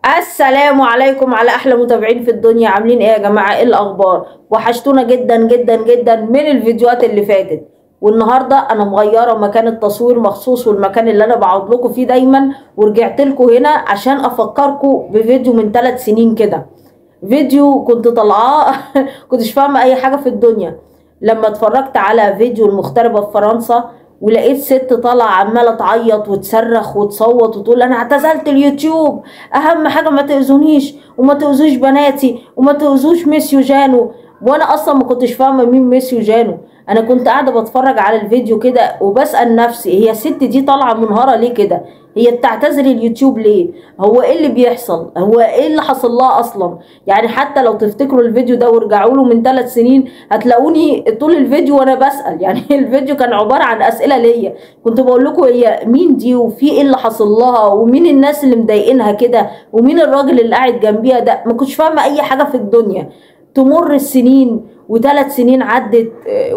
السلام عليكم على احلى متابعين في الدنيا عاملين ايه يا جماعه ايه الاخبار وحشتونا جدا جدا جدا من الفيديوهات اللي فاتت والنهارده انا مغيره مكان التصوير مخصوص والمكان اللي انا بقعد لكم فيه دايما ورجعت لكم هنا عشان افكركم بفيديو من ثلاث سنين كده فيديو كنت طالعاه كنتش فاهمه اي حاجه في الدنيا لما اتفرجت على فيديو المغتربه في فرنسا ولقيت ست طالعه عماله تعيط وتصرخ وتصوت وتقول انا اعتزلت اليوتيوب اهم حاجه ما تاذونيش وما تاذوش بناتي وما تاذوش ميسيو جانو وانا اصلا ما كنتش فاهمه مين ميسيو جانو انا كنت قاعده بتفرج على الفيديو كده وبسال نفسي هي الست دي طالعه منهاره ليه كده هي بتعتزل اليوتيوب ليه هو ايه اللي بيحصل هو ايه اللي حصل لها اصلا يعني حتى لو تفتكروا الفيديو ده وارجعوا له من ثلاث سنين هتلاقوني طول الفيديو وانا بسال يعني الفيديو كان عباره عن اسئله ليا كنت بقول لكم هي مين دي وفي ايه اللي حصل لها ومين الناس اللي مضايقينها كده ومين الراجل اللي قاعد جنبيها ده ما كنتش فاهمه اي حاجه في الدنيا تمر السنين وثلاث سنين عدت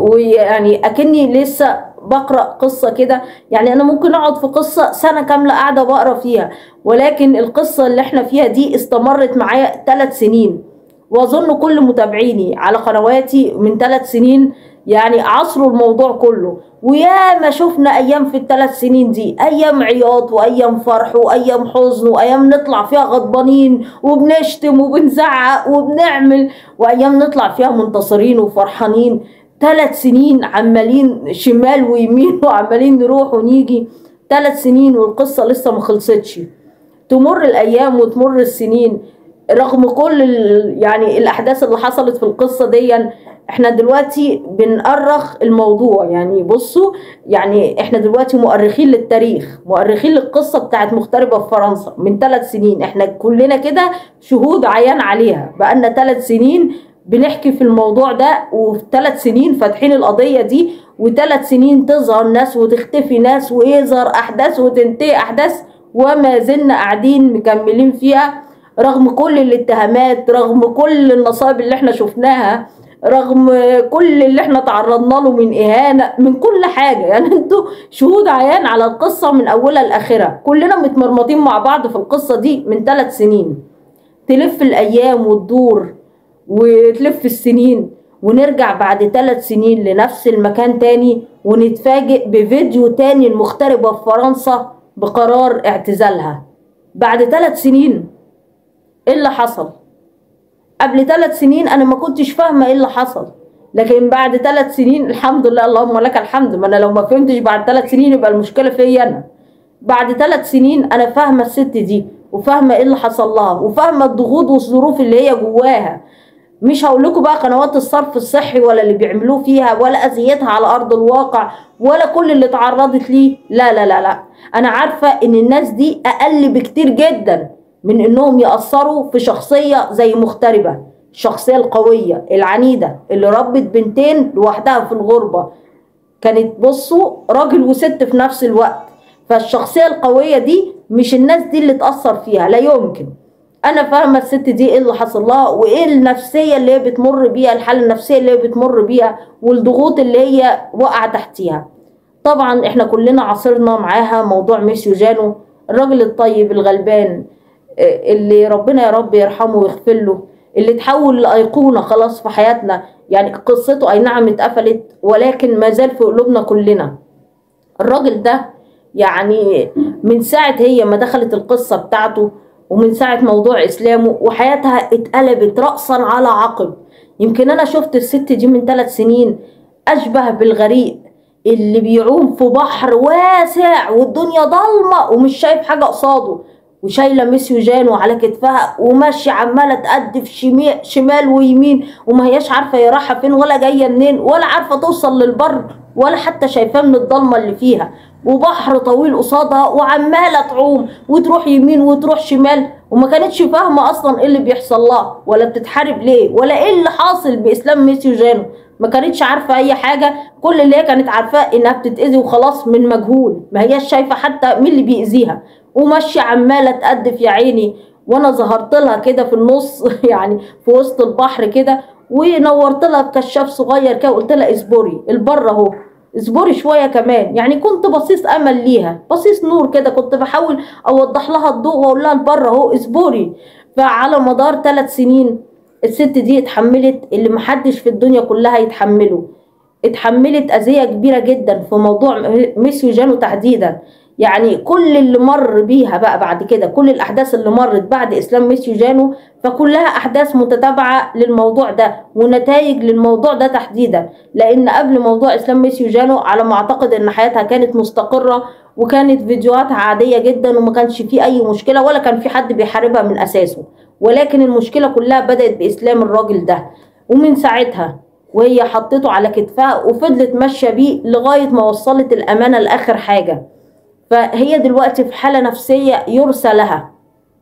ويعني اكني لسه بقرا قصه كده يعني انا ممكن اقعد في قصه سنه كامله قاعده بقرا فيها ولكن القصه اللي احنا فيها دي استمرت معايا ثلاث سنين واظن كل متابعيني على قنواتي من ثلاث سنين يعني عصروا الموضوع كله ويا ما شفنا ايام في الثلاث سنين دي ايام عياط وايام فرح وايام حزن وايام نطلع فيها غضبانين وبنشتم وبنزعق وبنعمل وايام نطلع فيها منتصرين وفرحانين ثلاث سنين عمالين شمال ويمين وعمالين نروح ونيجي ثلاث سنين والقصة لسه ما خلصتش تمر الأيام وتمر السنين رغم كل يعني الأحداث اللي حصلت في القصة دي احنا دلوقتي بنأرخ الموضوع يعني بصوا يعني احنا دلوقتي مؤرخين للتاريخ مؤرخين للقصة بتاعت مغتربة في فرنسا من ثلاث سنين احنا كلنا كده شهود عيان عليها بقالنا ثلاث سنين بنحكي في الموضوع ده وفي ثلاث سنين فاتحين القضية دي وثلاث سنين تظهر ناس وتختفي ناس ويظهر أحداث وتنتهي أحداث وما زلنا قاعدين مكملين فيها رغم كل الاتهامات رغم كل النصائب اللي احنا شفناها رغم كل اللي احنا تعرضنا له من إهانة من كل حاجة يعني انتوا شهود عيان على القصة من أولها لآخرها كلنا متمرمطين مع بعض في القصة دي من ثلاث سنين تلف الأيام وتدور وتلف السنين ونرجع بعد ثلاث سنين لنفس المكان تاني ونتفاجئ بفيديو تاني المغتربة في فرنسا بقرار اعتزالها بعد ثلاث سنين ايه اللي حصل قبل ثلاث سنين انا ما كنتش فاهمة ايه اللي حصل لكن بعد ثلاث سنين الحمد لله اللهم لك الحمد ما انا لو ما فهمتش بعد ثلاث سنين يبقى المشكلة فيا انا بعد ثلاث سنين انا فاهمة الست دي وفاهمة ايه اللي حصل لها وفاهمة الضغوط والظروف اللي هي جواها مش هقول لكم بقى قنوات الصرف الصحي ولا اللي بيعملوه فيها ولا اذيتها على ارض الواقع ولا كل اللي اتعرضت ليه لا لا لا لا انا عارفه ان الناس دي اقل بكتير جدا من انهم ياثروا في شخصيه زي مغتربه الشخصيه القويه العنيده اللي ربت بنتين لوحدها في الغربه كانت بصوا راجل وست في نفس الوقت فالشخصيه القويه دي مش الناس دي اللي تاثر فيها لا يمكن انا فاهمه الست دي ايه اللي حصل لها وايه النفسيه اللي هي بتمر بيها الحاله النفسيه اللي هي بتمر بيها والضغوط اللي هي واقعه تحتيها طبعا احنا كلنا عاصرنا معاها موضوع ميسيو جانو الراجل الطيب الغلبان اللي ربنا يا رب يرحمه ويغفر له اللي تحول لايقونه خلاص في حياتنا يعني قصته اي نعم اتقفلت ولكن ما زال في قلوبنا كلنا الراجل ده يعني من ساعه هي ما دخلت القصه بتاعته ومن ساعة موضوع إسلامه وحياتها اتقلبت رأسا على عقب يمكن أنا شفت الست دي من ثلاث سنين أشبه بالغريق اللي بيعوم في بحر واسع والدنيا ضلمة ومش شايف حاجة قصاده وشايلة ميسيو جانو على كتفها وماشية عمالة تقدف شمال ويمين وما هياش عارفة هي رايحة فين ولا جاية منين ولا عارفة توصل للبر ولا حتى شايفاه من الضلمة اللي فيها وبحر طويل قصادها وعماله تعوم وتروح يمين وتروح شمال وما كانتش فاهمه اصلا ايه اللي بيحصل لها ولا بتتحارب ليه ولا ايه اللي حاصل باسلام ميسيو جانو ما كانتش عارفه اي حاجه كل اللي هي كانت عارفاه انها بتتاذي وخلاص من مجهول ما هياش شايفه حتى مين اللي بيأذيها وماشيه عماله تقدف يا عيني وانا ظهرت لها كده في النص يعني في وسط البحر كده ونورت لها بكشاف صغير كده وقلت لها اصبري البر اهو اصبري شويه كمان يعني كنت بصيص امل ليها بصيص نور كده كنت بحاول اوضح لها الضوء واقول لها البر اهو اصبري فعلى مدار ثلاث سنين الست دي اتحملت اللي محدش في الدنيا كلها يتحمله اتحملت اذيه كبيره جدا في موضوع ميسيو جانو تحديدا يعني كل اللي مر بيها بقى بعد كده كل الاحداث اللي مرت بعد اسلام ميسيو جانو فكلها احداث متتابعه للموضوع ده ونتائج للموضوع ده تحديدا لان قبل موضوع اسلام ميسيو جانو على ما اعتقد ان حياتها كانت مستقره وكانت فيديوهاتها عاديه جدا وما كانش في اي مشكله ولا كان في حد بيحاربها من اساسه ولكن المشكله كلها بدات باسلام الراجل ده ومن ساعتها وهي حطته على كتفها وفضلت ماشيه بيه لغايه ما وصلت الامانه لاخر حاجه فهي دلوقتي في حاله نفسيه يرثى لها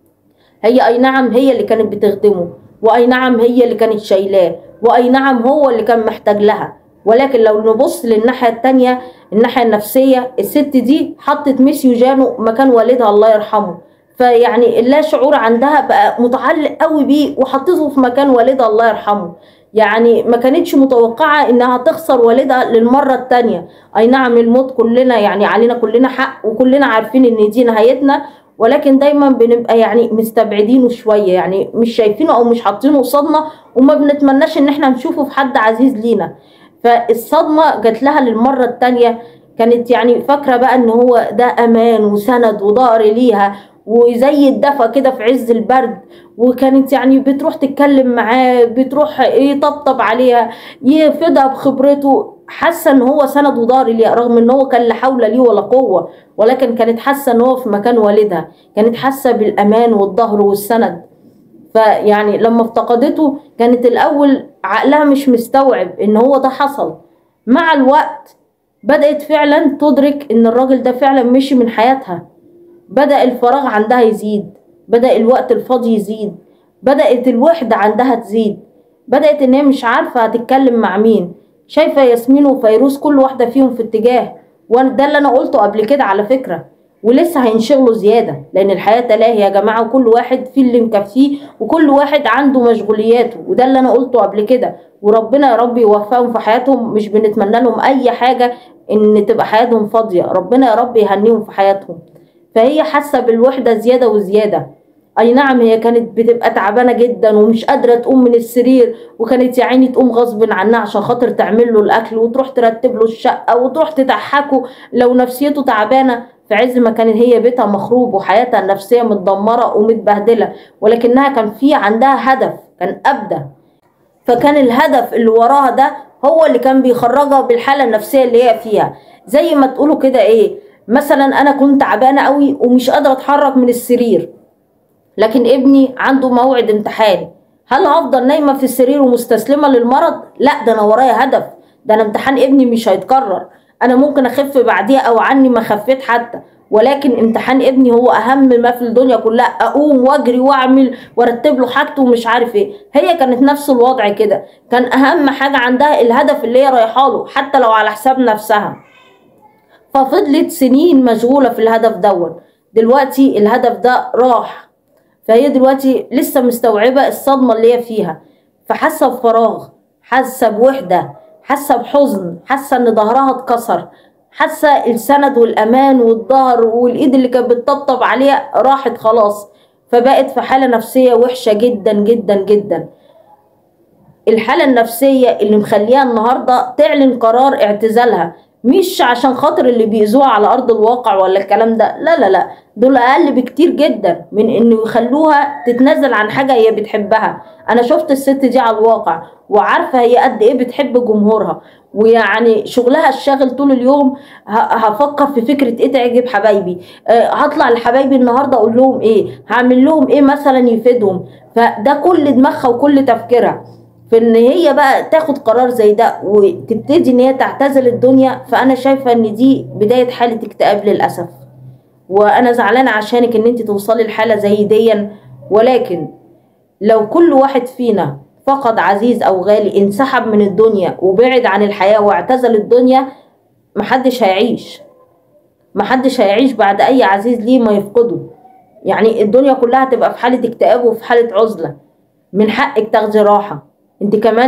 هي اي نعم هي اللي كانت بتخدمه واي نعم هي اللي كانت شايلاه واي نعم هو اللي كان محتاج لها ولكن لو نبص للناحيه التانية الناحيه النفسيه الست دي حطت ميسيو جانو مكان والدها الله يرحمه فيعني اللا شعور عندها بقى متعلق قوي بيه وحطته في مكان والدها الله يرحمه يعني ما كانتش متوقعة انها تخسر والدها للمرة التانية اي نعم الموت كلنا يعني علينا كلنا حق وكلنا عارفين ان دي نهايتنا ولكن دايما بنبقى يعني مستبعدينه شوية يعني مش شايفينه او مش حاطينه قصادنا وما بنتمناش ان احنا نشوفه في حد عزيز لينا فالصدمة جات لها للمرة التانية كانت يعني فاكرة بقى ان هو ده امان وسند وظهر ليها وزي الدفى كده في عز البرد وكانت يعني بتروح تتكلم معاه بتروح يطبطب عليها يفيدها بخبرته حاسه ان هو سند وظهر ليها رغم ان هو كان لا حول ليه ولا قوه ولكن كانت حاسه ان هو في مكان والدها كانت حاسه بالامان والظهر والسند فيعني لما افتقدته كانت الاول عقلها مش مستوعب ان هو ده حصل مع الوقت بدأت فعلا تدرك ان الراجل ده فعلا مشي من حياتها بدأ الفراغ عندها يزيد بدأ الوقت الفاضي يزيد بدأت الوحدة عندها تزيد بدأت ان هي مش عارفة هتتكلم مع مين شايفة ياسمين وفيروز كل واحدة فيهم في اتجاه وده اللي انا قلته قبل كده على فكرة ولسه هينشغلوا زيادة لان الحياة تلاهي يا جماعة وكل واحد فيه اللي مكفيه وكل واحد عنده مشغولياته وده اللي انا قلته قبل كده وربنا يا رب يوفقهم في حياتهم مش بنتمنى لهم اي حاجة ان تبقى حياتهم فاضية ربنا يا رب يهنيهم في حياتهم فهي حاسه بالوحده زياده وزياده اي نعم هي كانت بتبقى تعبانه جدا ومش قادره تقوم من السرير وكانت يا عيني تقوم غصب عنها عشان خاطر تعمل له الاكل وتروح ترتب له الشقه وتروح تضحكه لو نفسيته تعبانه في عز ما كانت هي بيتها مخروب وحياتها النفسيه متدمره ومتبهدله ولكنها كان في عندها هدف كان ابدى فكان الهدف اللي وراها ده هو اللي كان بيخرجها بالحاله النفسيه اللي هي فيها زي ما تقولوا كده ايه مثلا انا كنت تعبانه قوي ومش قادره اتحرك من السرير لكن ابني عنده موعد امتحان هل هفضل نايمه في السرير ومستسلمه للمرض لا ده انا ورايا هدف ده انا امتحان ابني مش هيتكرر انا ممكن اخف بعديها او عني ما خفيت حتى ولكن امتحان ابني هو اهم ما في الدنيا كلها اقوم واجري واعمل وارتب له حاجته ومش عارف ايه هي كانت نفس الوضع كده كان اهم حاجه عندها الهدف اللي هي رايحه له حتى لو على حساب نفسها ففضلت سنين مشغولة في الهدف دون دلوقتي الهدف ده راح فهي دلوقتي لسه مستوعبة الصدمة اللي هي فيها فحاسة بفراغ حاسة بوحدة حاسة بحزن حاسة ان ظهرها اتكسر حاسة السند والأمان والظهر والإيد اللي كانت بتطبطب عليها راحت خلاص فبقت في حالة نفسية وحشة جدا جدا جدا الحالة النفسية اللي مخليها النهاردة تعلن قرار اعتزالها مش عشان خاطر اللي بيأذوها على أرض الواقع ولا الكلام ده لا لا لا دول أقل بكتير جدا من إنه يخلوها تتنازل عن حاجة هي بتحبها أنا شفت الست دي على الواقع وعارفة هي قد إيه بتحب جمهورها ويعني شغلها الشاغل طول اليوم هفكر في فكرة إيه تعجب حبايبي أه هطلع لحبايبي النهاردة أقول لهم إيه هعمل لهم إيه مثلا يفيدهم فده كل دماغها وكل تفكيرها في ان هي بقى تاخد قرار زي ده وتبتدي ان هي تعتزل الدنيا فانا شايفه ان دي بدايه حاله اكتئاب للاسف وانا زعلانه عشانك ان انت توصلي لحاله زي دي ولكن لو كل واحد فينا فقد عزيز او غالي انسحب من الدنيا وبعد عن الحياه واعتزل الدنيا محدش هيعيش محدش هيعيش بعد اي عزيز ليه ما يفقده يعني الدنيا كلها تبقى في حاله اكتئاب وفي حاله عزله من حقك تاخدي راحه انت كمان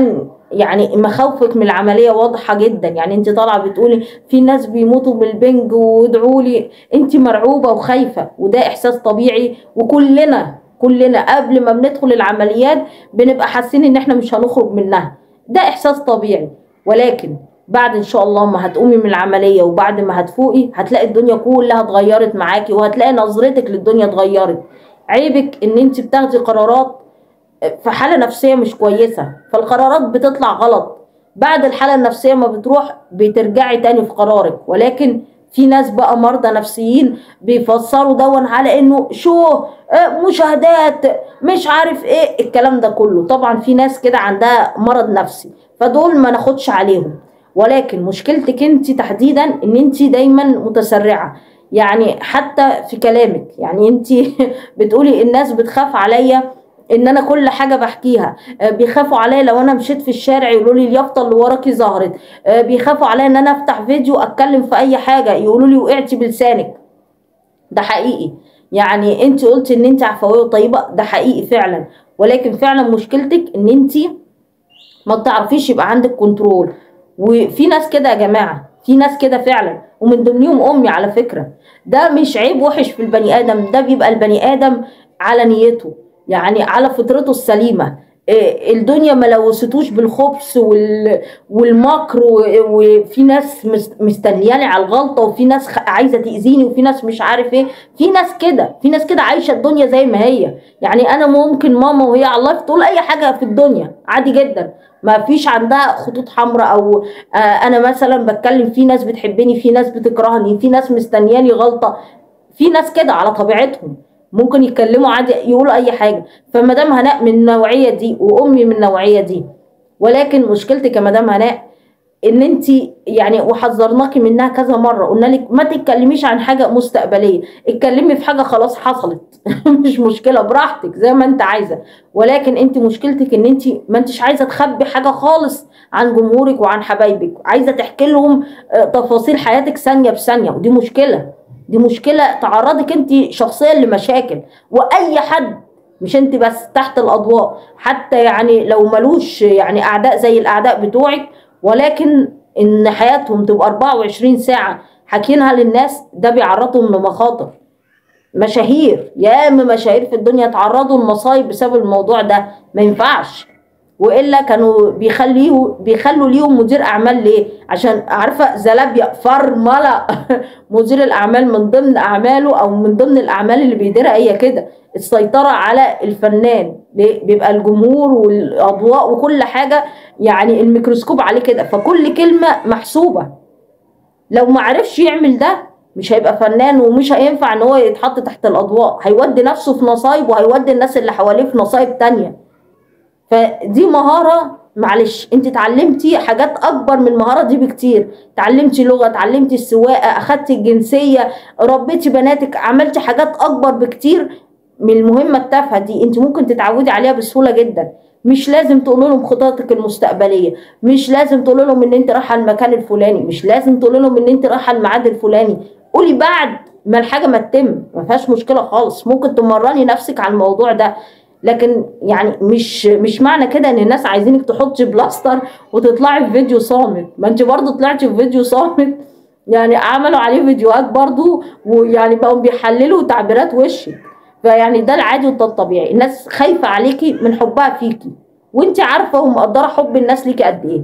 يعني مخاوفك من العمليه واضحه جدا يعني انت طالعه بتقولي في ناس بيموتوا بالبنج وادعوا لي انت مرعوبه وخايفه وده احساس طبيعي وكلنا كلنا قبل ما بندخل العمليات بنبقى حاسين ان احنا مش هنخرج منها ده احساس طبيعي ولكن بعد ان شاء الله ما هتقومي من العمليه وبعد ما هتفوقي هتلاقي الدنيا كلها اتغيرت معاكي وهتلاقي نظرتك للدنيا اتغيرت عيبك ان انت بتاخدي قرارات في حاله نفسيه مش كويسه فالقرارات بتطلع غلط بعد الحاله النفسيه ما بتروح بترجعي تاني في قرارك ولكن في ناس بقى مرضى نفسيين بيفسروا دون على انه شو آه، مشاهدات مش عارف ايه الكلام ده كله طبعا في ناس كده عندها مرض نفسي فدول ما ناخدش عليهم ولكن مشكلتك انت تحديدا ان انت دايما متسرعه يعني حتى في كلامك يعني انت بتقولي الناس بتخاف عليا ان انا كل حاجه بحكيها آه، بيخافوا عليا لو انا مشيت في الشارع يقولوا لي اليافطه اللي وراكي ظهرت آه، بيخافوا عليا ان انا افتح فيديو اتكلم في اي حاجه يقولوا لي وقعتي بلسانك ده حقيقي يعني انت قلتي ان انت عفويه وطيبه ده حقيقي فعلا ولكن فعلا مشكلتك ان انت ما بتعرفيش يبقى عندك كنترول وفي ناس كده يا جماعه في ناس كده فعلا ومن ضمنهم امي على فكره ده مش عيب وحش في البني ادم ده بيبقى البني ادم على نيته يعني على فطرته السليمه إيه، الدنيا ما لوثتوش بالخبث وال... والمكر و... وفي ناس مس- مستنياني على الغلطه وفي ناس خ... عايزه تاذيني وفي ناس مش عارف ايه في ناس كده في ناس كده عايشه الدنيا زي ما هي يعني انا ممكن ماما وهي على الله تقول اي حاجه في الدنيا عادي جدا ما فيش عندها خطوط حمراء او آه انا مثلا بتكلم في ناس بتحبني في ناس بتكرهني في ناس مستنياني غلطه في ناس كده على طبيعتهم ممكن يتكلموا عادي يقولوا اي حاجه فمدام هناء من النوعيه دي وامي من النوعيه دي ولكن مشكلتك يا مدام هناء ان انت يعني وحذرناكي منها كذا مره قلنا لك ما تتكلميش عن حاجه مستقبليه اتكلمي في حاجه خلاص حصلت مش مشكله براحتك زي ما انت عايزه ولكن انت مشكلتك ان انت ما انتش عايزه تخبي حاجه خالص عن جمهورك وعن حبايبك عايزه تحكي لهم آه، تفاصيل حياتك ثانيه بثانيه ودي مشكله دي مشكله تعرضك انت شخصيا لمشاكل واي حد مش انت بس تحت الاضواء حتى يعني لو ملوش يعني اعداء زي الاعداء بتوعك ولكن ان حياتهم تبقى 24 ساعه حاكينها للناس ده بيعرضهم لمخاطر مشاهير ياما مشاهير في الدنيا تعرضوا لمصايب بسبب الموضوع ده ما ينفعش والا كانوا بيخليه بيخلوا ليهم مدير اعمال ليه عشان عارفه زلابيا فرمله مدير الاعمال من ضمن اعماله او من ضمن الاعمال اللي بيديرها هي كده السيطره على الفنان ليه؟ بيبقى الجمهور والاضواء وكل حاجه يعني الميكروسكوب عليه كده فكل كلمه محسوبه لو ما عرفش يعمل ده مش هيبقى فنان ومش هينفع ان هو يتحط تحت الاضواء هيودي نفسه في نصايب وهيودي الناس اللي حواليه في نصايب تانية فدي مهارة معلش انت اتعلمتي حاجات اكبر من المهارة دي بكتير اتعلمتي لغة اتعلمتي السواقة اخدتي الجنسية ربيتي بناتك عملتي حاجات اكبر بكتير من المهمة التافهة دي انت ممكن تتعودي عليها بسهولة جدا مش لازم تقول لهم خططك المستقبليه مش لازم تقول لهم ان انت رايحه المكان الفلاني مش لازم تقول لهم ان انت رايحه الميعاد الفلاني قولي بعد ما الحاجه ما تتم ما فيهاش مشكله خالص ممكن تمرني نفسك على الموضوع ده لكن يعني مش مش معنى كده ان الناس عايزينك تحطي بلاستر وتطلعي في فيديو صامت ما انت برضو طلعتي في فيديو صامت يعني عملوا عليه فيديوهات برضو ويعني بقوا بيحللوا تعبيرات وشك فيعني ده العادي وده الطبيعي الناس خايفه عليكي من حبها فيكي وانت عارفه ومقدره حب الناس ليكي قد ايه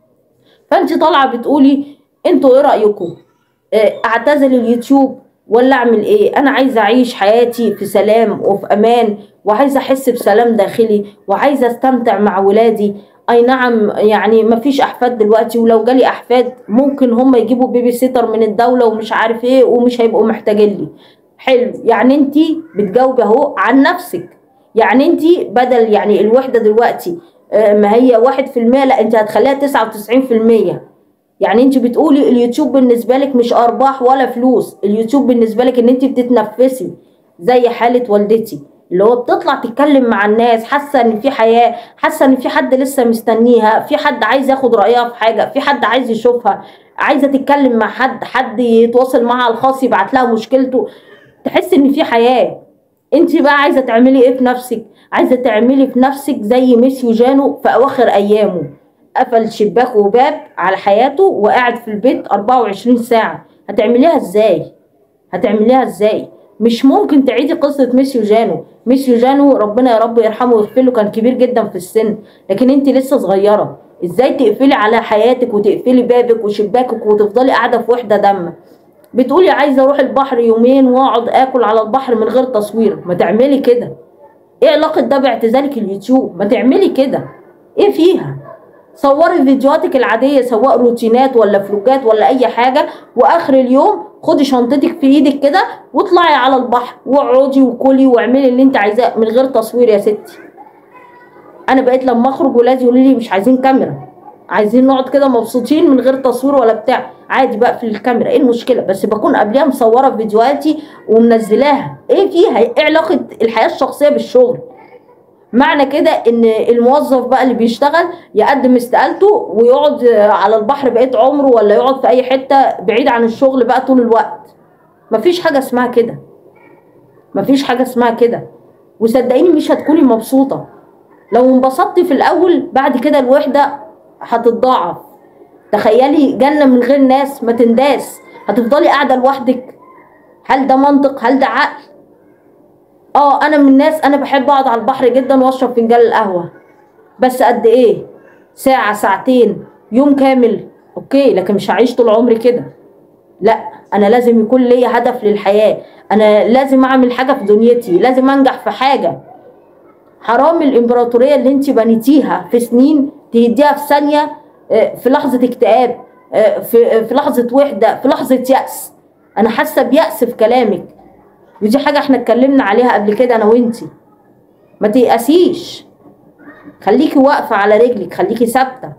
فانت طالعه بتقولي انتوا ايه رايكم اه، اعتزل اليوتيوب ولا اعمل ايه انا عايزه اعيش حياتي في سلام وفي امان وعايزه احس بسلام داخلي وعايزه استمتع مع ولادي اي نعم يعني مفيش احفاد دلوقتي ولو جالي احفاد ممكن هم يجيبوا بيبي سيتر من الدوله ومش عارف ايه ومش هيبقوا محتاجين لي حلو يعني انت بتجاوبي اهو عن نفسك يعني انت بدل يعني الوحده دلوقتي آه، ما هي واحد في المية لا انت هتخليها تسعة وتسعين في المية يعني انت بتقولي اليوتيوب بالنسبة لك مش ارباح ولا فلوس اليوتيوب بالنسبة لك ان انت بتتنفسي زي حالة والدتي اللي هو بتطلع تتكلم مع الناس حاسه ان في حياه حاسه ان في حد لسه مستنيها في حد عايز ياخد رايها في حاجه في حد عايز يشوفها عايزه تتكلم مع حد حد يتواصل معاها على الخاص يبعت لها مشكلته تحس ان في حياه انت بقى عايزه تعملي ايه في نفسك عايزه تعملي في نفسك زي ميسيو جانو في اواخر ايامه قفل شباك وباب على حياته وقاعد في البيت 24 ساعة هتعمليها ازاي هتعمليها ازاي مش ممكن تعيدي قصة ميسيو جانو ميسيو جانو ربنا يا رب يرحمه ويغفر له كان كبير جدا في السن لكن انت لسه صغيرة ازاي تقفلي على حياتك وتقفلي بابك وشباكك وتفضلي قاعدة في وحدة دم بتقولي عايزة اروح البحر يومين واقعد اكل على البحر من غير تصوير ما تعملي كده ايه علاقة ده باعتزالك اليوتيوب ما تعملي كده ايه فيها صوري فيديوهاتك العادية سواء روتينات ولا فلوجات ولا اي حاجة واخر اليوم خدي شنطتك في ايدك كده واطلعي على البحر واقعدي وكلي واعملي اللي انت عايزاه من غير تصوير يا ستي انا بقيت لما اخرج ولادي يقولوا لي مش عايزين كاميرا عايزين نقعد كده مبسوطين من غير تصوير ولا بتاع عادي بقفل الكاميرا ايه المشكله بس بكون قبلها مصوره فيديوهاتي ومنزلاها ايه فيها ايه علاقه الحياه الشخصيه بالشغل معنى كده ان الموظف بقى اللي بيشتغل يقدم استقالته ويقعد على البحر بقيه عمره ولا يقعد في اي حته بعيد عن الشغل بقى طول الوقت مفيش حاجه اسمها كده مفيش حاجه اسمها كده وصدقيني مش هتكوني مبسوطه لو انبسطتي في الاول بعد كده الوحده هتتضاعف تخيلي جنه من غير ناس ما تنداس هتفضلي قاعده لوحدك هل ده منطق هل ده عقل اه انا من الناس انا بحب اقعد على البحر جدا واشرب فنجان القهوه بس قد ايه ساعه ساعتين يوم كامل اوكي لكن مش هعيش طول عمري كده لا انا لازم يكون ليا هدف للحياه انا لازم اعمل حاجه في دنيتي لازم انجح في حاجه حرام الامبراطوريه اللي انت بنيتيها في سنين تهديها في ثانيه في لحظه اكتئاب في في لحظه وحده في لحظه يأس انا حاسه بيأس في كلامك ودي حاجه احنا اتكلمنا عليها قبل كده انا وانتي ما تيأسيش خليكي واقفه على رجلك خليكي ثابته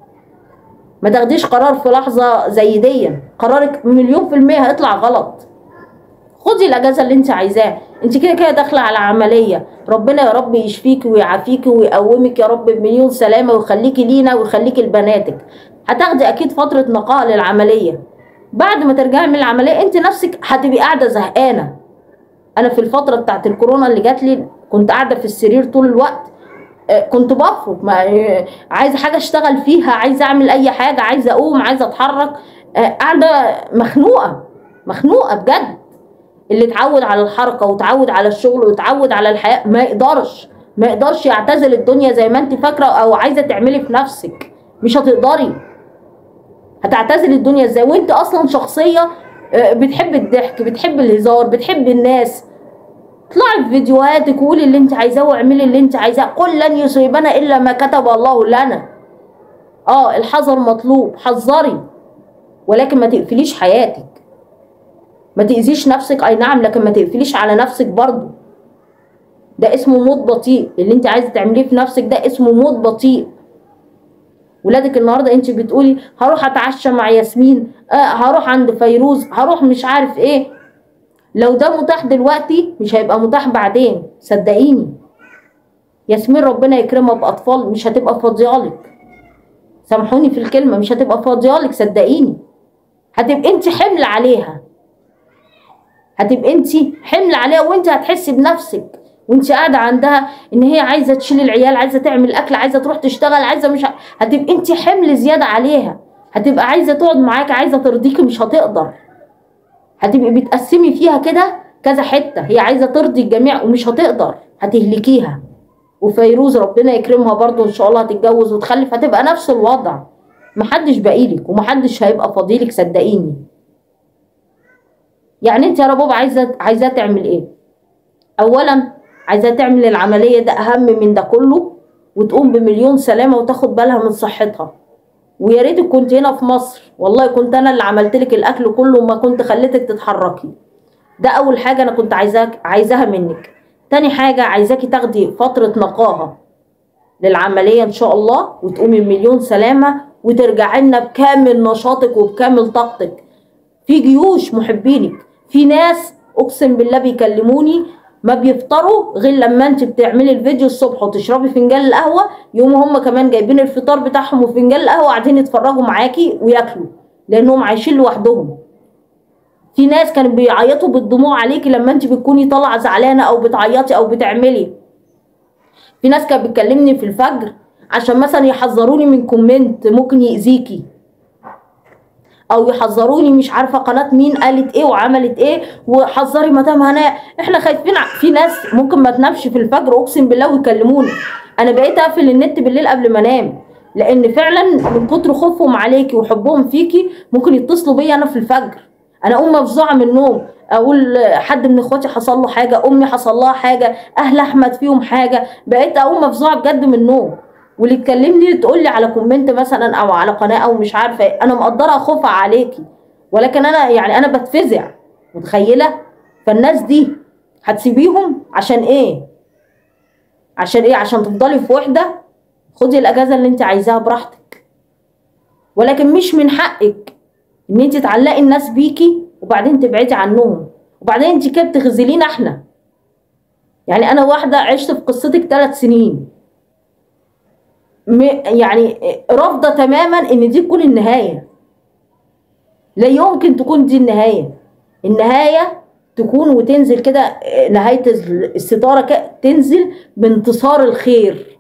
ما تاخديش قرار في لحظه زي دي قرارك مليون في الميه هيطلع غلط خدي الاجازه اللي انت عايزاه انت كده كده داخله على عمليه ربنا يا رب يشفيكي ويعافيكي ويقومك يا رب بمليون سلامه ويخليكي لينا ويخليكي لبناتك هتاخدي اكيد فتره نقاء للعمليه بعد ما ترجعي من العمليه انت نفسك هتبقي قاعده زهقانه انا في الفتره بتاعت الكورونا اللي جات لي كنت قاعده في السرير طول الوقت كنت بفرك ما عايزه حاجه اشتغل فيها عايزه اعمل اي حاجه عايزه اقوم عايزه اتحرك قاعده مخنوقه مخنوقه بجد اللي اتعود على الحركه وتعود على الشغل وتعود على الحياه ما يقدرش ما يقدرش يعتزل الدنيا زي ما انت فاكره او عايزه تعملي في نفسك مش هتقدري هتعتزل الدنيا ازاي وانت اصلا شخصيه بتحب الضحك بتحب الهزار بتحب الناس اطلعي في فيديوهاتك وقولي اللي انت عايزاه واعملي اللي انت عايزاه قل لن يصيبنا الا ما كتب الله لنا اه الحذر مطلوب حذري ولكن ما تقفليش حياتك ما تأذيش نفسك اي نعم لكن ما تقفليش على نفسك برضو ده اسمه موت بطيء اللي انت عايزه تعمليه في نفسك ده اسمه موت بطيء ولادك النهارده انت بتقولي هروح اتعشى مع ياسمين آه هروح عند فيروز هروح مش عارف ايه لو ده متاح دلوقتي مش هيبقى متاح بعدين صدقيني ياسمين ربنا يكرمها باطفال مش هتبقى فاضيالك سامحوني في الكلمه مش هتبقى فاضيالك صدقيني هتبقى انت حمل عليها هتبقى انت حمل عليها وانت هتحسي بنفسك وانت قاعده عندها ان هي عايزه تشيل العيال عايزه تعمل اكل عايزه تروح تشتغل عايزه مش ع... هتبقى انت حمل زياده عليها هتبقى عايزه تقعد معاك عايزه ترضيكي مش هتقدر هتبقي بتقسمي فيها كده كذا حته هي عايزه ترضي الجميع ومش هتقدر هتهلكيها وفيروز ربنا يكرمها برضو ان شاء الله هتتجوز وتخلف هتبقى نفس الوضع محدش باقيلك ومحدش هيبقى فاضيلك صدقيني يعني انت يا رباب عايزه عايزاه تعمل ايه اولا عايزاه تعمل العمليه ده اهم من ده كله وتقوم بمليون سلامه وتاخد بالها من صحتها ويا ريتك كنت هنا في مصر والله كنت انا اللي عملت لك الاكل كله وما كنت خليتك تتحركي ده اول حاجه انا كنت عايزاك عايزاها منك تاني حاجه عايزاكي تاخدي فتره نقاهه للعمليه ان شاء الله وتقومي بمليون سلامه وترجعي لنا بكامل نشاطك وبكامل طاقتك في جيوش محبينك في ناس اقسم بالله بيكلموني ما بيفطروا غير لما انت بتعملي الفيديو الصبح وتشربي فنجان القهوه يقوموا هم كمان جايبين الفطار بتاعهم وفنجان القهوه قاعدين يتفرجوا معاكي وياكلوا لانهم عايشين لوحدهم في ناس كانوا بيعيطوا بالدموع عليكي لما انت بتكوني طالعه زعلانه او بتعيطي او بتعملي في ناس كانت بتكلمني في الفجر عشان مثلا يحذروني من كومنت ممكن يأذيكي او يحذروني مش عارفه قناه مين قالت ايه وعملت ايه وحذري مدام هناء احنا خايفين ع- في ناس ممكن ما تنامش في الفجر اقسم بالله ويكلموني انا بقيت اقفل النت بالليل قبل ما انام لان فعلا من كتر خوفهم عليكي وحبهم فيكي ممكن يتصلوا بيا انا في الفجر انا اقوم مفزوعه من النوم اقول حد من اخواتي حصل له حاجه امي حصل لها حاجه اهل احمد فيهم حاجه بقيت اقوم مفزوعه بجد من النوم واللي تكلمني تقول لي على كومنت مثلا او على قناه او مش عارفه ايه انا مقدره خوفها عليكي ولكن انا يعني انا بتفزع متخيله فالناس دي هتسيبيهم عشان ايه عشان ايه عشان تفضلي في وحده خدي الاجازه اللي انت عايزاها براحتك ولكن مش من حقك ان انت تعلقي الناس بيكي وبعدين تبعدي عنهم وبعدين انت كده بتخذلينا احنا يعني انا واحده عشت في قصتك ثلاث سنين م- يعني رافضه تماما ان دي تكون النهايه لا يمكن تكون دي النهايه النهايه تكون وتنزل كده نهايه الستاره كده تنزل بانتصار الخير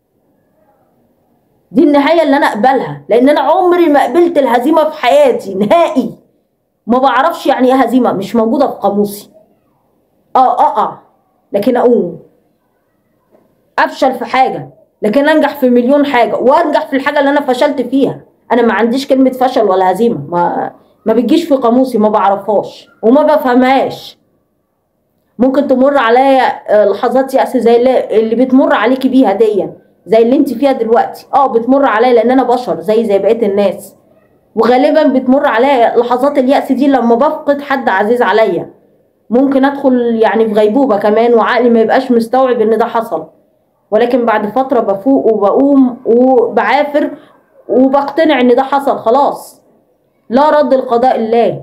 دي النهايه اللي انا اقبلها لان انا عمري ما قبلت الهزيمه في حياتي نهائي ما بعرفش يعني ايه هزيمه مش موجوده في قاموسي اه اقع لكن اقوم افشل في حاجه لكن انجح في مليون حاجه وانجح في الحاجه اللي انا فشلت فيها انا ما عنديش كلمه فشل ولا هزيمه ما ما بتجيش في قاموسي ما بعرفهاش وما بفهمهاش ممكن تمر عليا آه، لحظات يأس زي اللي, اللي بتمر عليكي بيها دي زي اللي انت فيها دلوقتي اه بتمر عليا لان انا بشر زي زي بقيه الناس وغالبا بتمر عليا لحظات اليأس دي لما بفقد حد عزيز عليا ممكن ادخل يعني في غيبوبه كمان وعقلي ما يبقاش مستوعب ان ده حصل ولكن بعد فتره بفوق وبقوم وبعافر وبقتنع ان ده حصل خلاص لا رد القضاء الله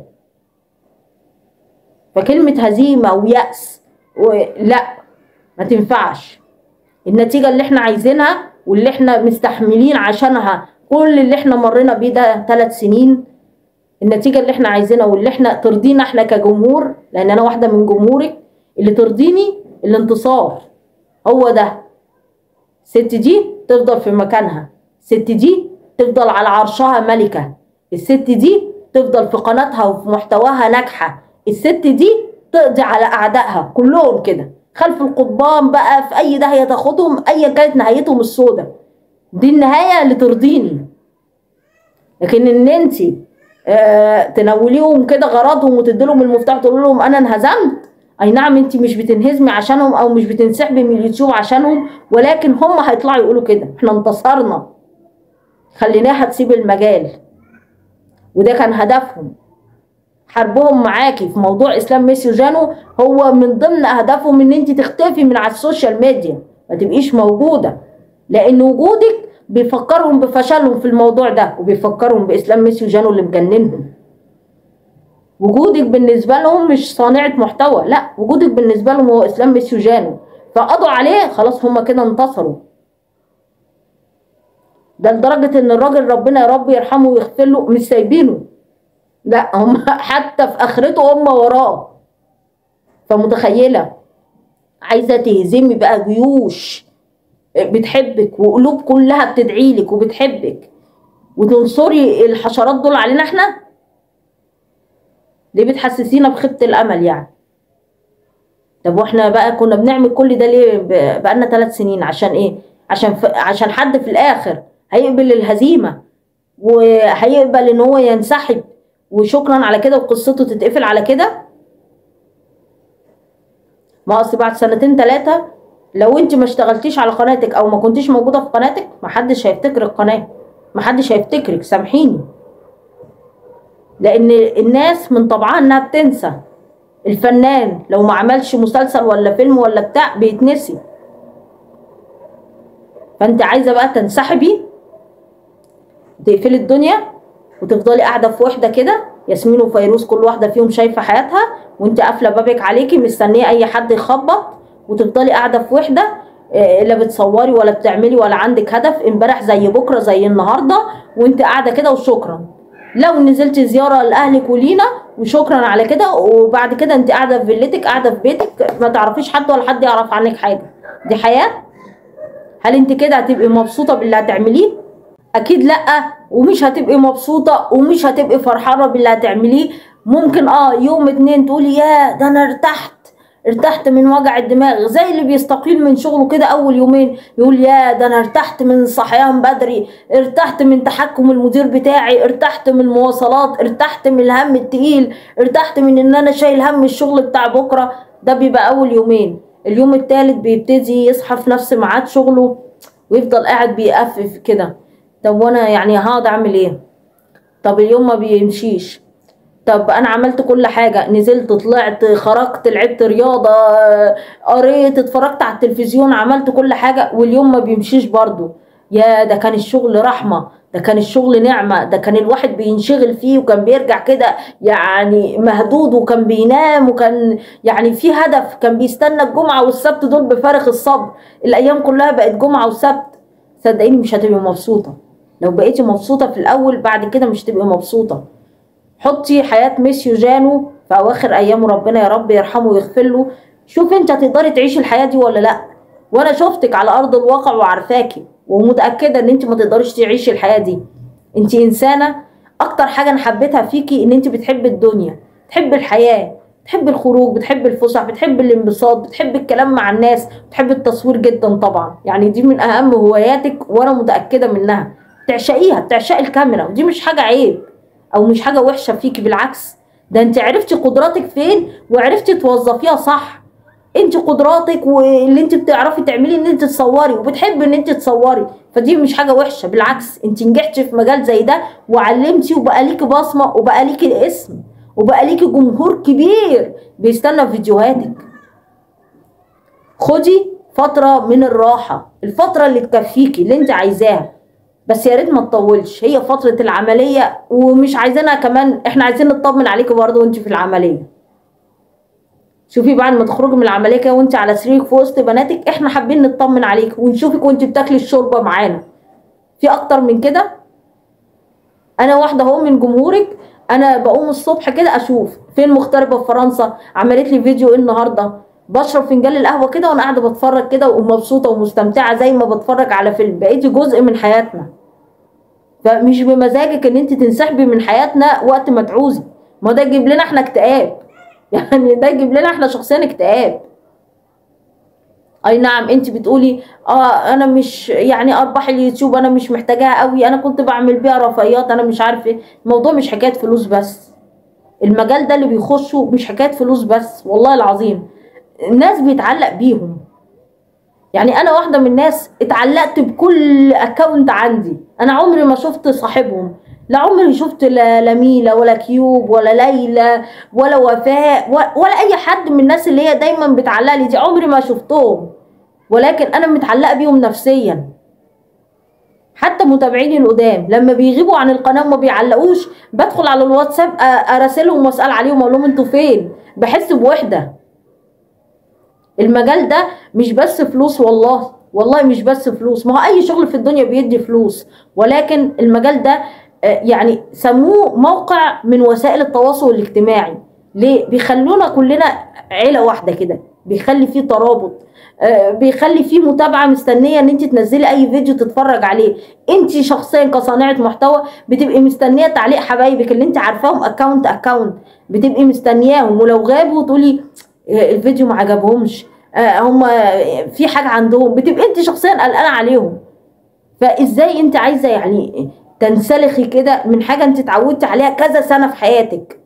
فكلمة هزيمة ويأس و... لا ما تنفعش النتيجة اللي احنا عايزينها واللي احنا مستحملين عشانها كل اللي احنا مرينا بيه ده ثلاث سنين النتيجة اللي احنا عايزينها واللي احنا ترضينا احنا كجمهور لان انا واحدة من جمهورك اللي ترضيني الانتصار هو ده الست دي تفضل في مكانها الست دي تفضل على عرشها ملكة الست دي تفضل في قناتها وفي محتواها ناجحة الست دي تقضي على أعدائها كلهم كده خلف القضبان بقى في أي داهية تاخدهم أيا كانت نهايتهم السودة دي النهاية اللي ترضيني لكن ان انت آه تنوليهم كده غرضهم وتديلهم المفتاح تقول لهم انا انهزمت اي نعم انت مش بتنهزمي عشانهم او مش بتنسحبي من اليوتيوب عشانهم ولكن هم هيطلعوا يقولوا كده احنا انتصرنا خليناها تسيب المجال وده كان هدفهم حربهم معاكي في موضوع اسلام ميسي وجانو هو من ضمن اهدافهم ان انت تختفي من على السوشيال ميديا ما تبقيش موجوده لان وجودك بيفكرهم بفشلهم في الموضوع ده وبيفكرهم باسلام ميسي وجانو اللي مجننهم وجودك بالنسبه لهم مش صانعه محتوى لا وجودك بالنسبه لهم هو اسلام ميسي وجانو فقضوا عليه خلاص هما كده انتصروا ده لدرجه ان الراجل ربنا يا رب يرحمه ويغفر له مش سايبينه لا هم حتى في اخرته هم وراه فمتخيله عايزه تهزمي بقى جيوش بتحبك وقلوب كلها بتدعي لك وبتحبك وتنصري الحشرات دول علينا احنا ليه بتحسسينا بخيبه الامل يعني طب واحنا بقى كنا بنعمل كل ده ليه ب- بقالنا ثلاث سنين عشان ايه عشان ف... عشان حد في الاخر هيقبل الهزيمه وهيقبل ان هو ينسحب وشكرا على كده وقصته تتقفل على كده ما اصل بعد سنتين ثلاثه لو انت ما اشتغلتيش على قناتك او ما كنتيش موجوده في قناتك محدش هيفتكر القناه محدش هيفتكرك سامحيني لان الناس من طبعها انها بتنسى الفنان لو ما عملش مسلسل ولا فيلم ولا بتاع بيتنسي فانت عايزه بقى تنسحبي تقفلي الدنيا وتفضلي قاعده في وحده كده ياسمين وفيروز كل واحده فيهم شايفه حياتها وانت قافله بابك عليكي مستنيه اي حد يخبط وتفضلي قاعده في وحده آه، لا بتصوري ولا بتعملي ولا عندك هدف امبارح زي بكره زي النهارده وانت قاعده كده وشكرا لو نزلتي زياره لاهلك ولينا وشكرا على كده وبعد كده انت قاعده في فيلتك قاعده في بيتك ما تعرفيش حد ولا حد يعرف عنك حاجه دي حياه هل انت كده هتبقي مبسوطه باللي هتعمليه اكيد لا ومش هتبقي مبسوطه ومش هتبقي فرحانه باللي هتعمليه ممكن اه يوم اتنين تقولي يا ده انا ارتحت ارتحت من وجع الدماغ زي اللي بيستقيل من شغله كده اول يومين يقول يا ده انا ارتحت من صحيان بدري ارتحت من تحكم المدير بتاعي ارتحت من المواصلات ارتحت من الهم التقيل ارتحت من ان انا شايل هم الشغل بتاع بكره ده بيبقى اول يومين اليوم التالت بيبتدي يصحى في نفس ميعاد شغله ويفضل قاعد بيقفف كده طب وانا يعني هقعد اعمل ايه طب اليوم ما بيمشيش طب انا عملت كل حاجه نزلت طلعت خرجت لعبت رياضه قريت اتفرجت على التلفزيون عملت كل حاجه واليوم ما بيمشيش برضو يا ده كان الشغل رحمه ده كان الشغل نعمه ده كان الواحد بينشغل فيه وكان بيرجع كده يعني مهدود وكان بينام وكان يعني في هدف كان بيستنى الجمعه والسبت دول بفارغ الصبر الايام كلها بقت جمعه وسبت صدقيني مش هتبقي مبسوطه لو بقيتي مبسوطه في الاول بعد كده مش تبقي مبسوطه حطي حياة ميسيو جانو في أواخر أيامه ربنا يا رب يرحمه ويغفر له شوف أنت هتقدري تعيشي الحياة دي ولا لأ وأنا شفتك على أرض الواقع وعارفاكي ومتأكدة إن أنت ما تقدريش تعيشي الحياة دي أنت إنسانة أكتر حاجة أنا حبيتها فيكي إن أنت بتحبي الدنيا بتحبي الحياة بتحبي الخروج بتحبي الفسح بتحبي الانبساط بتحبي الكلام مع الناس بتحبي التصوير جدا طبعا يعني دي من أهم هواياتك وأنا متأكدة منها تعشقيها بتعشقي الكاميرا ودي مش حاجة عيب او مش حاجه وحشه فيكي بالعكس ده انت عرفتي قدراتك فين وعرفتي توظفيها صح انت قدراتك واللي انت بتعرفي تعملي ان انت تصوري وبتحبي ان انت تصوري فدي مش حاجه وحشه بالعكس انت نجحتي في مجال زي ده وعلمتي وبقى ليكي بصمه وبقى ليكي اسم وبقى ليكي جمهور كبير بيستنى فيديوهاتك خدي فتره من الراحه الفتره اللي تكفيكي اللي انت عايزاها بس يا ريت ما تطولش هي فترة العملية ومش عايزينها كمان احنا عايزين نطمن عليكي برضه وانت في العملية شوفي بعد ما تخرجي من العملية كده وانت على سريرك في وسط بناتك احنا حابين نطمن عليك ونشوفك وانت بتاكلي الشوربة معانا في اكتر من كده انا واحدة اهو من جمهورك انا بقوم الصبح كده اشوف فين مغتربة في فرنسا عملت لي فيديو ايه النهارده بشرب فنجان القهوه كده وانا قاعده بتفرج كده ومبسوطه ومستمتعه زي ما بتفرج على فيلم بقيتي جزء من حياتنا فمش بمزاجك ان انت تنسحبي من حياتنا وقت ما تعوزي ما ده يجيب لنا احنا اكتئاب يعني ده يجيب لنا احنا شخصيا اكتئاب اي نعم انت بتقولي اه انا مش يعني ارباح اليوتيوب انا مش محتاجاها قوي انا كنت بعمل بيها رفاهيات انا مش عارف ايه الموضوع مش حكايه فلوس بس المجال ده اللي بيخشوا مش حكايه فلوس بس والله العظيم الناس بيتعلق بيهم يعني انا واحده من الناس اتعلقت بكل اكونت عندي انا عمري ما شفت صاحبهم لا عمري شفت لا لا ميلا ولا كيوب ولا ليلى ولا وفاء ولا اي حد من الناس اللي هي دايما بتعلق لي دي عمري ما شفتهم ولكن انا متعلقه بيهم نفسيا حتى متابعيني القدام لما بيغيبوا عن القناه وما بيعلقوش بدخل على الواتساب اراسلهم واسال عليهم اقول لهم انتوا فين بحس بوحده المجال ده مش بس فلوس والله والله مش بس فلوس ما هو اي شغل في الدنيا بيدي فلوس ولكن المجال ده يعني سموه موقع من وسائل التواصل الاجتماعي ليه بيخلونا كلنا عيله واحده كده بيخلي فيه ترابط بيخلي فيه متابعه مستنيه ان انت تنزلي اي فيديو تتفرج عليه انت شخصيا كصانعه محتوى بتبقي مستنيه تعليق حبايبك اللي انت عارفاهم اكونت اكونت بتبقي مستنياهم ولو غابوا تقولي الفيديو ما عجبهمش هم في حاجه عندهم بتبقي انت شخصيا قلقانه عليهم فازاي انت عايزه يعني تنسلخي كده من حاجه انت اتعودتي عليها كذا سنه في حياتك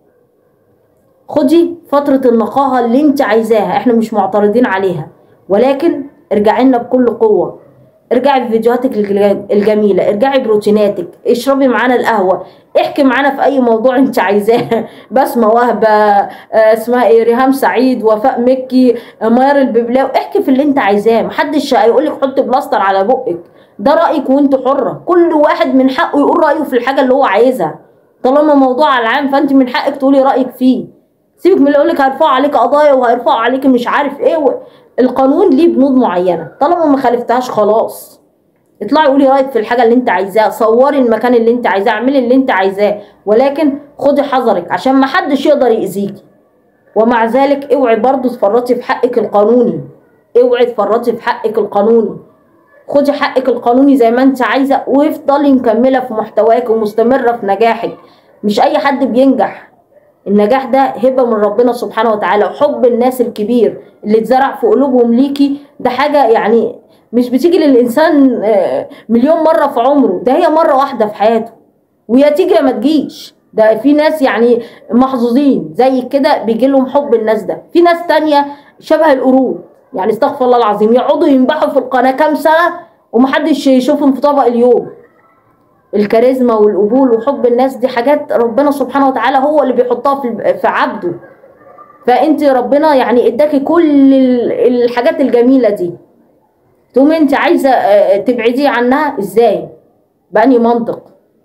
خدي فتره النقاهه اللي انت عايزاها احنا مش معترضين عليها ولكن ارجعي لنا بكل قوه ارجعي بفيديوهاتك الجميله ارجعي بروتيناتك اشربي معانا القهوه احكي معانا في اي موضوع انت عايزاه بسمه وهبه اسمها ايه ريهام سعيد وفاء مكي ميار الببلاوي احكي في اللي انت عايزاه محدش هيقول لك حطي بلاستر على بقك ده رايك وانت حره كل واحد من حقه يقول رايه في الحاجه اللي هو عايزها طالما موضوع العام فانت من حقك تقولي رايك فيه سيبك من اللي يقول لك هيرفعوا عليك قضايا وهيرفعوا عليك مش عارف ايه و... القانون ليه بنود معينه طالما ما خالفتهاش خلاص اطلعي قولي رايك في الحاجه اللي انت عايزاها صوري المكان اللي انت عايزاه اعملي اللي انت عايزاه ولكن خدي حذرك عشان ما حدش يقدر يأذيكي ومع ذلك اوعي برضو تفرطي في حقك القانوني اوعي تفرطي في حقك القانوني خدي حقك القانوني زي ما انت عايزه وافضلي مكمله في محتواك ومستمره في نجاحك مش اي حد بينجح النجاح ده هبه من ربنا سبحانه وتعالى وحب الناس الكبير اللي اتزرع في قلوبهم ليكي ده حاجه يعني مش بتيجي للانسان آه، مليون مره في عمره ده هي مره واحده في حياته ويا تيجي يا ما تجيش ده في ناس يعني محظوظين زي كده بيجي لهم حب الناس ده في ناس تانية شبه القرود يعني استغفر الله العظيم يقعدوا ينبحوا في القناه كام سنه ومحدش يشوفهم في طبق اليوم الكاريزما والقبول وحب الناس دي حاجات ربنا سبحانه وتعالى هو اللي بيحطها في في عبده فانت ربنا يعني اداكي كل ال- الحاجات الجميله دي تقومي انت عايزه آه، تبعدي عنها ازاي بأني منطق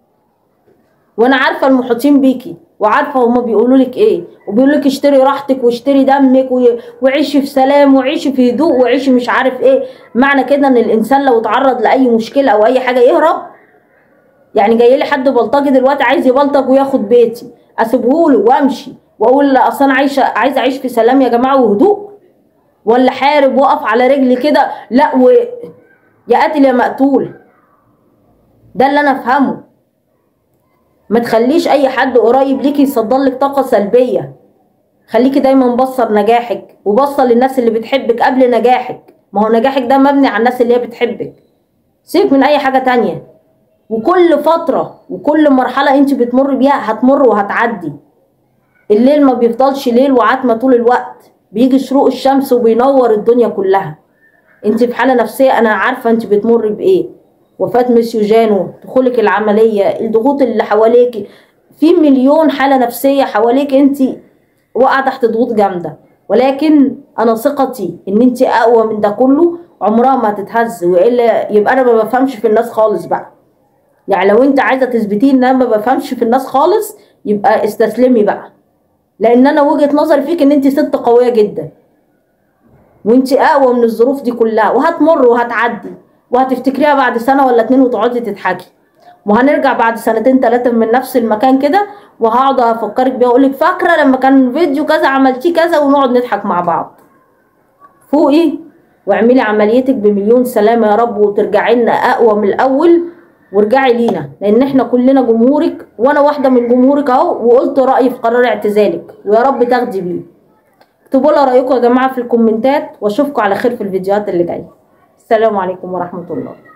وانا عارفه المحيطين بيكي وعارفه هما بيقولوا لك ايه وبيقولوا لك اشتري راحتك واشتري دمك و- وعيشي في سلام وعيشي في هدوء وعيشي مش عارف ايه معنى كده ان الانسان لو اتعرض لاي مشكله او اي حاجه يهرب يعني جاي لي حد بلطجي دلوقتي عايز يبلطج وياخد بيتي اسيبهوله وامشي واقول لا اصل انا عايشه عايزه اعيش في سلام يا جماعه وهدوء ولا حارب واقف على رجلي كده لا و يا قاتل يا مقتول ده اللي انا افهمه ما تخليش اي حد قريب ليكي يصدر لك طاقه سلبيه خليكي دايما بصر نجاحك وبصر للناس اللي بتحبك قبل نجاحك ما هو نجاحك ده مبني على الناس اللي هي بتحبك سيبك من اي حاجه تانية وكل فتره وكل مرحله انت بتمر بيها هتمر وهتعدي الليل ما بيفضلش ليل وعتمه طول الوقت بيجي شروق الشمس وبينور الدنيا كلها انت في حاله نفسيه انا عارفه انت بتمر بايه وفاه ميسيو جانو دخولك العمليه الضغوط اللي حواليك في مليون حاله نفسيه حواليك انت واقعه تحت ضغوط جامده ولكن انا ثقتي ان انت اقوى من ده كله عمرها ما هتتهز والا يبقى انا ما بفهمش في الناس خالص بقى يعني لو انت عايزه تثبتي ان انا ما بفهمش في الناس خالص يبقى استسلمي بقى لان انا وجهه نظري فيك ان انت ست قويه جدا وانت اقوى من الظروف دي كلها وهتمر وهتعدي وهتفتكريها بعد سنه ولا اتنين وتقعدي تضحكي وهنرجع بعد سنتين تلاتة من نفس المكان كده وهقعد افكرك بيه واقول لك فاكره لما كان فيديو كذا عملتيه كذا ونقعد نضحك مع بعض فوقي واعملي عمليتك بمليون سلامه يا رب وترجعي لنا اقوى من الاول وارجعي لينا لان احنا كلنا جمهورك وانا واحده من جمهورك اهو وقلت رايي في قرار اعتزالك ويا رب تاخدي بيه اكتبوا لنا رايكم يا جماعه في الكومنتات واشوفكم على خير في الفيديوهات اللي جايه السلام عليكم ورحمه الله